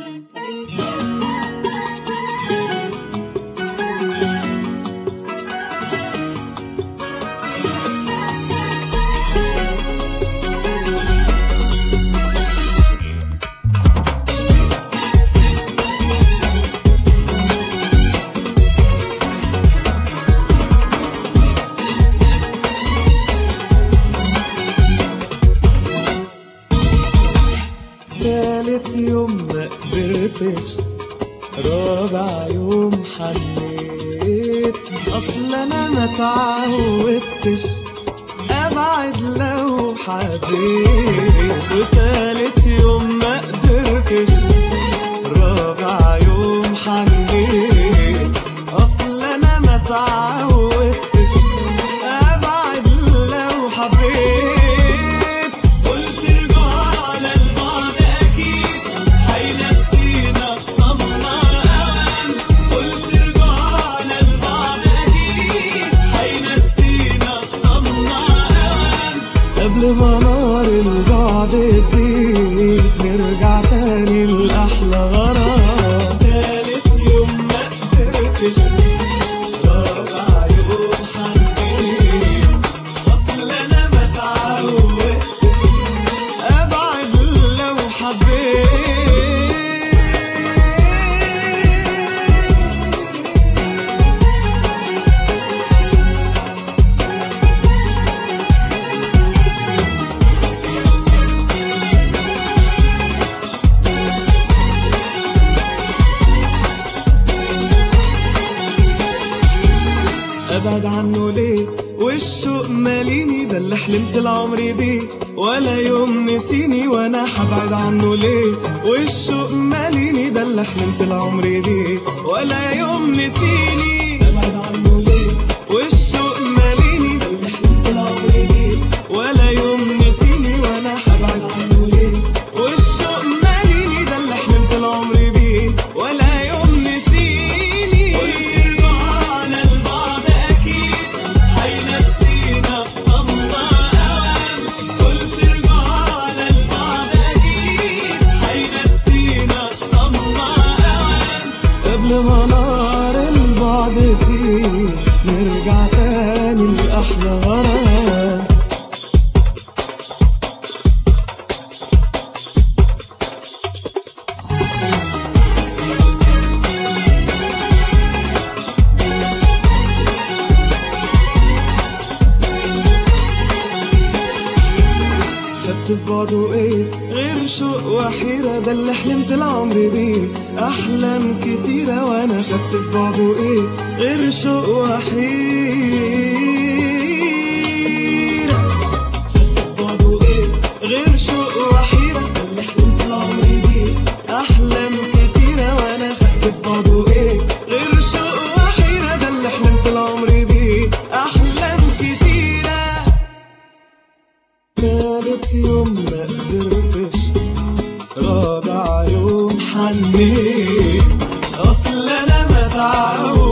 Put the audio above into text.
تالت يوم ما قدرتش رابع يوم حنيت اصل انا ما تعودتش ابعد لو حبيت وتالت يوم ما قدرتش رابع يوم حنيت اصل انا ما تعودتش ابعد لو حبيت قلت رجعنا لبعض اكيد هينسينا خصمنا اوان قلت رجعنا لبعض اكيد هينسينا خصمنا اوان قبل ما نار البعد تزيد نرجع تاني لأحلى غرام تالت يوم ما قدرتش رابع يوم حنين أصل أنا ما تعودتش أبعد لو حبيت ابعد عنه ليه والشوق ماليني ده اللي حلمت العمر بيه ولا يوم نسيني وانا حبعد عنه ليه والشوق ماليني ده اللي حلمت العمر بيه ولا يوم نسيني ابعد عنه ليه والشوق ماليني ده اللي حلمت العمر بيه ولا يوم نسيني وانا حبعد عنه ليه والشوق ماليني ده اللي حلمت العمر بيه ولا يوم نسيني قلت رجعنا لبعض اكيد هينسينا خصمنا اوان قلت رجعنا لبعض اكيد هينسينا خصمنا اوان قبل ما نار البعد تزيد نرجع تاني لأحلى غرام خدت في بعضه ايه غير شوق وحيرة ده اللي حلمت العمر بيه أحلام كتيرة وأنا خدت في بعضه ايه غير شوق وحيرة خدت في بعضه ايه غير شوق وحيرة ده اللي حلمت العمر بيه أحلام كتيرة وأنا خدت في بعضه ايه غير شوق وحيرة ده اللي حلمت العمر بيه أحلام كتيرة تالت يوم ما قدرتش رابع يوم حنيت اصل انا ما تعودتش